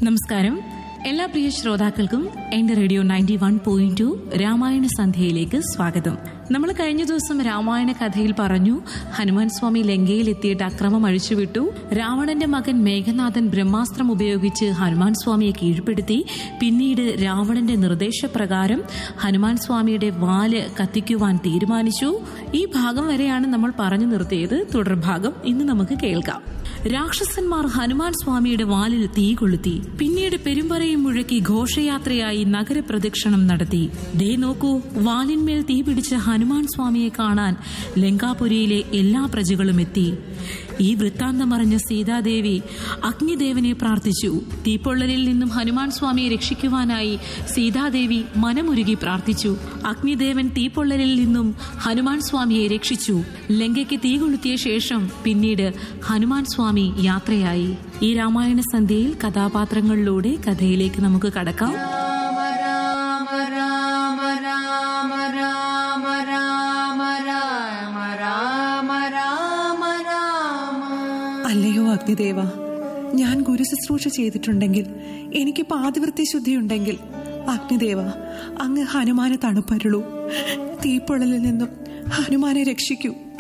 നമസ്കാരം എല്ലാ പ്രിയ ശ്രോതാക്കൾക്കും എന്റെ radio ninety one point two Ramayana സന്ധ്യയിലേക്ക് സ്വാഗതം നമ്മൾ കഴിഞ്ഞ ദിവസം രാമായണ കഥയിൽ പറഞ്ഞു ഹനുമാൻ സ്വാമി ലങ്കയിൽ എത്തിയിട്ട് അക്രമം അഴിച്ചുവിട്ടു രാവണന്റെ മകൻ മേഘനാഥൻ ബ്രഹ്മാസ്ത്രം ഉപയോഗിച്ച് ഹനുമാൻ സ്വാമിയെ കീഴ്പ്പെടുത്തി പിന്നീട് രാവണന്റെ നിർദ്ദേശപ്രകാരം ഹനുമാൻ സ്വാമിയുടെ വാല് കത്തിക്കുവാൻ തീരുമാനിച്ചു ഈ ഭാഗം വരെയാണ് നമ്മൾ പറഞ്ഞു നിർത്തിയത് തുടർഭാഗം ഇന്ന് നമുക്ക് കേൾക്കാം രാക്ഷസന്മാർ ഹനുമാൻ സ്വാമിയുടെ വാലിൽ തീ കൊളുത്തി പിന്നീട് പെരുമ്പറയും മുഴക്കി ഘോഷയാത്രയായി നഗരപ്രദക്ഷിണം നടത്തി ദേ നോക്കൂ വാലിന്മേൽ തീ പിടിച്ച ഹനുമാൻ സ്വാമിയെ കാണാൻ ലങ്കാപുരിയിലെ എല്ലാ പ്രജകളും എത്തി ഈ വൃത്താന്തം അറിഞ്ഞ സീതാദേവി അഗ്നിദേവനെ പ്രാർത്ഥിച്ചു തീപ്പൊള്ളലിൽ നിന്നും ഹനുമാൻ സ്വാമിയെ രക്ഷിക്കുവാനായി സീതാദേവി മനമുരുകി പ്രാർത്ഥിച്ചു അഗ്നിദേവൻ തീപ്പൊള്ളലിൽ നിന്നും ഹനുമാൻ സ്വാമിയെ രക്ഷിച്ചു ലങ്കയ്ക്ക് തീ കൊളുത്തിയ ശേഷം പിന്നീട് ഹനുമാൻ സ്വാമി യാത്രയായി ഈ രാമായണ സന്ധ്യയിൽ കഥാപാത്രങ്ങളിലൂടെ കഥയിലേക്ക് നമുക്ക് കടക്കാം രാമ രാമ രാമ രാമ രാമ രാമ രാമ രാമ രാമ അല്ലയോ അഗ്നിദേവ ഞാൻ ഗുരുശുശ്രൂഷ ചെയ്തിട്ടുണ്ടെങ്കിൽ എനിക്ക് പാതിവൃത്തി ശുദ്ധിയുണ്ടെങ്കിൽ അഗ്നിദേവ അങ്ങ് ഹനുമാനെ തണുപ്പരുളൂ തീപ്പൊള്ളലിൽ നിന്നും ഹനുമാനെ രക്ഷിക്കൂ